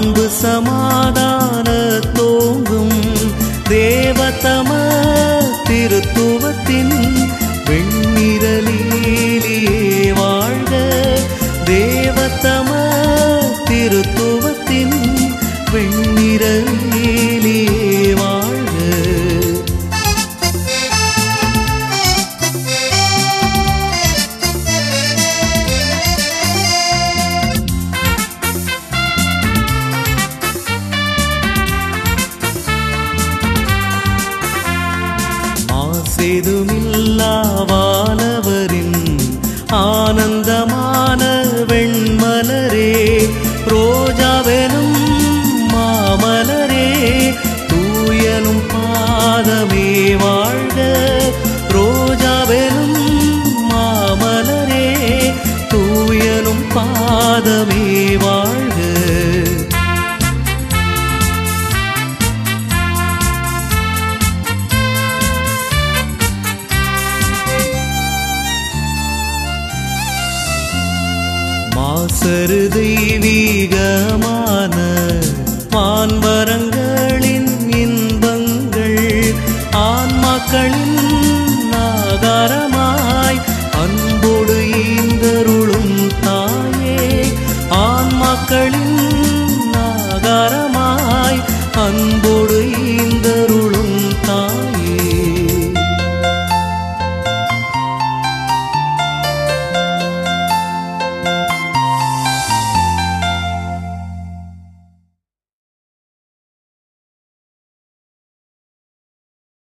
மாண்பு சமாதான தோங்கும் தேவதம திருத்துவத்தின் வெண்ணிரலிலே வாழ்க தேவதம திருத்துவத்தின் வெண்ணிரலிலே வாழ்க மாசெதுமில்லா வானவரின் ஆனந்தமான வெண்மலரே ரோஜாவெனும் மாமலரே தூயனும் பாதமே வாழ்க ரோஜாவெனும் மாமலரே தூயனும் பாதமே வாழ்க மாசரு தெய்வீகமான மான்வரங்களின் இன்பங்கள் ஆன்மாக்களின் நாகாரமாய் அன்போடு ஈந்தருளும் தாயே ஆன்மாக்களின்